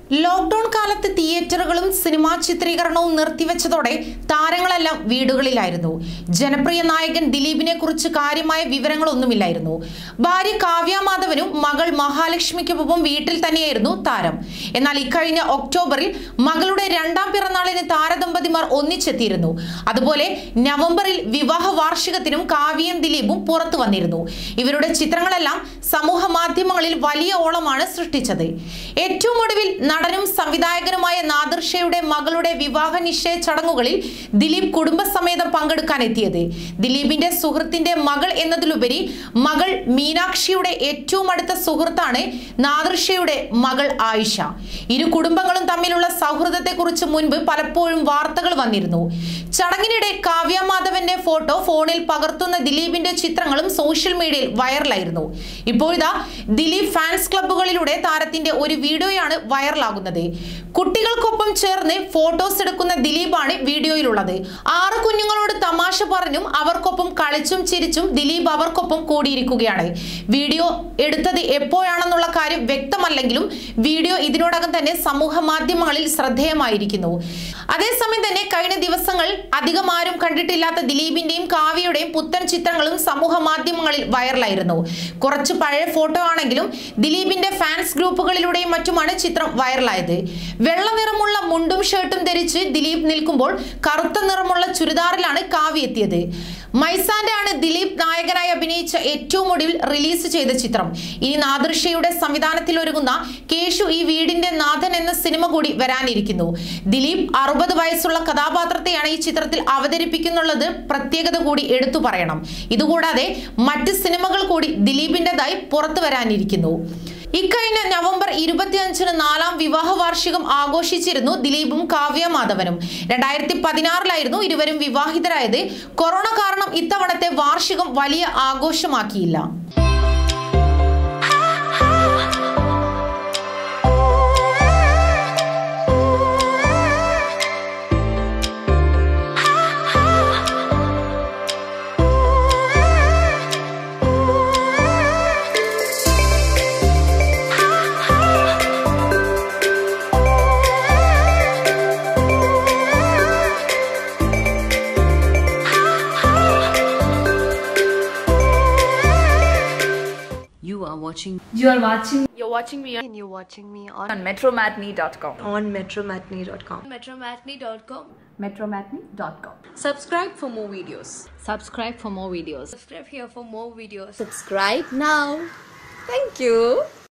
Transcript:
Lockdown കാലത്ത് തിയേറ്ററുകളും cinema ചിത്രീകരണവും നിർത്തിവെച്ചതോടെ താരങ്ങളെല്ലാം വീടുകളിലായിരുന്നു ജനപ്രിയ നായകൻ ദിലീപിനെ കുറിച്ച് കാര്യമായ വിവരങ്ങളൊന്നുമില്ലായിരുന്നു ഭാര്യ കാവ്യ മാധവനും മകൾ മഹാലക്ഷ്മിക്കൊപ്പം വീട്ടിൽ തന്നെയായിരുന്നു താരം എന്നാൽ ഇക്കഴിഞ്ഞ ഒക്ടോബറിൽ മകളുടെ രണ്ടാം പിറന്നാളിന് താരദമ്പതിമാർ ഒന്നിച്ചെത്തിയിരുന്നു അതുപോലെ നവംബറിൽ വിവാഹ വാർഷികത്തിനും കാവ്യയും ദിലീപും പുറത്തു വന്നിരുന്നു ഇവരുടെ ചിത്രങ്ങളെല്ലാം സമൂഹ മാധ്യമങ്ങളിൽ വലിയ ഓളമാണ് സൃഷ്ടിച്ചത് ഏറ്റവും ഒടുവിൽ നടനും സംവിധായകനുമായ നാദിർഷയുടെ മകളുടെ വിവാഹ നിശ്ചയ ചടങ്ങുകളിൽ ദിലീപ് കുടുംബസമേതം പങ്കെടുക്കാൻ എത്തിയത് ദിലീപിന്റെ സുഹൃത്തിന്റെ മകൾ എന്നതിലുപരി മകൾ മീനാക്ഷിയുടെ ഏറ്റവും അടുത്ത സുഹൃത്താണ് നാദിർഷയുടെ മകൾ ആയിഷ ഇരു കുടുംബങ്ങളും തമ്മിലുള്ള സൗഹൃദത്തെക്കുറിച്ച് മുൻപ് പലപ്പോഴും വാർത്തകൾ വന്നിരുന്നു ചടങ്ങിനിടെ കാവ്യ മാധവന്റെ ഫോട്ടോ ഫോണിൽ പകർത്തുന്ന ദിലീപിന്റെ ചിത്രങ്ങളും സോഷ്യൽ മീഡിയയിൽ വൈറലായിരുന്നു ഇപ്പോഴിതാ ദിലീപ് ഫാൻസ് ക്ലബ്ബുകളിലൂടെ താരത്തിന്റെ ഒരു വീഡിയോയാണ് വൈറലാകുന്നത് കുട്ടികൾക്കൊപ്പം ചേർന്ന് ഫോട്ടോസ് എടുക്കുന്ന ദിലീപാണ് വീഡിയോയിലുള്ളത് ആറ് കുഞ്ഞുങ്ങളോട് തമാശ പറഞ്ഞും അവർക്കൊപ്പം കളിച്ചും ചിരിച്ചും ദിലീപ് അവർക്കൊപ്പം കൂടിയിരിക്കുകയാണ് വീഡിയോ എടുത്തത് എപ്പോഴാണെന്നുള്ള കാര്യം വ്യക്തമല്ലെങ്കിലും വീഡിയോ ഇതിനോടകം തന്നെ സമൂഹ മാധ്യമങ്ങളിൽ ശ്രദ്ധേയമായിരിക്കുന്നു അതേസമയം തന്നെ കഴിഞ്ഞ ദിവസങ്ങൾ അധികം ആരും കണ്ടിട്ടില്ലാത്ത ദിലീപിന്റെയും കാവ്യയുടെയും പുത്തൻ ചിത്രങ്ങളും സമൂഹ മാധ്യമങ്ങളിൽ വൈറലായിരുന്നു കുറച്ച് പഴയ ഫോട്ടോ ആണെങ്കിലും ദിലീപിന്റെ ഫാൻസ് ഗ്രൂപ്പുകളിലൂടെയും മറ്റുമാണ് ചിത്രം വൈറലായത് വെള്ള നിറമുള്ള മുണ്ടും ഷർട്ടും ധരിച്ച് ദിലീപ് നിൽക്കുമ്പോൾ കറുത്ത നിറമുള്ള ചുരിദാറിലാണ് കാവ്യ എത്തിയത് മൈസാന്റെ ആണ് ദിലീപ് നായകനായി അഭിനയിച്ച ഏറ്റവും ഒടുവിൽ റിലീസ് ചെയ്ത ചിത്രം ഇനി നാദൃഷയുടെ സംവിധാനത്തിൽ ഒരുങ്ങുന്ന കേശു ഈ വീടിന്റെ നാഥൻ എന്ന സിനിമ കൂടി വരാനിരിക്കുന്നു ദിലീപ് അറുപത് വയസ്സുള്ള കഥാപാത്രത്തെയാണ് ഈ ചിത്രത്തിൽ അവതരിപ്പിക്കുന്നുള്ളത് പ്രത്യേകത കൂടി എടുത്തു പറയണം ഇതുകൂടാതെ മറ്റ് സിനിമകൾ കൂടി ദിലീപിൻ്റെതായി പുറത്തു വരാനിരിക്കുന്നു ഇക്കഴിഞ്ഞ നവംബർ ഇരുപത്തിയഞ്ചിന് നാലാം വിവാഹ വാർഷികം ആഘോഷിച്ചിരുന്നു ദിലീപും കാവ്യ മാധവനും രണ്ടായിരത്തി പതിനാറിലായിരുന്നു ഇരുവരും വിവാഹിതരായത് കൊറോണ കാരണം ഇത്തവണത്തെ വാർഷികം വലിയ ആഘോഷമാക്കിയില്ല You are watching You are watching You're watching me on and you're watching me on, on metromatney.com. on metromatney.com. Metromatney.com. metromatney.com. subscribe for more videos. Subscribe for more videos. Subscribe here for more videos. Subscribe now. Thank you.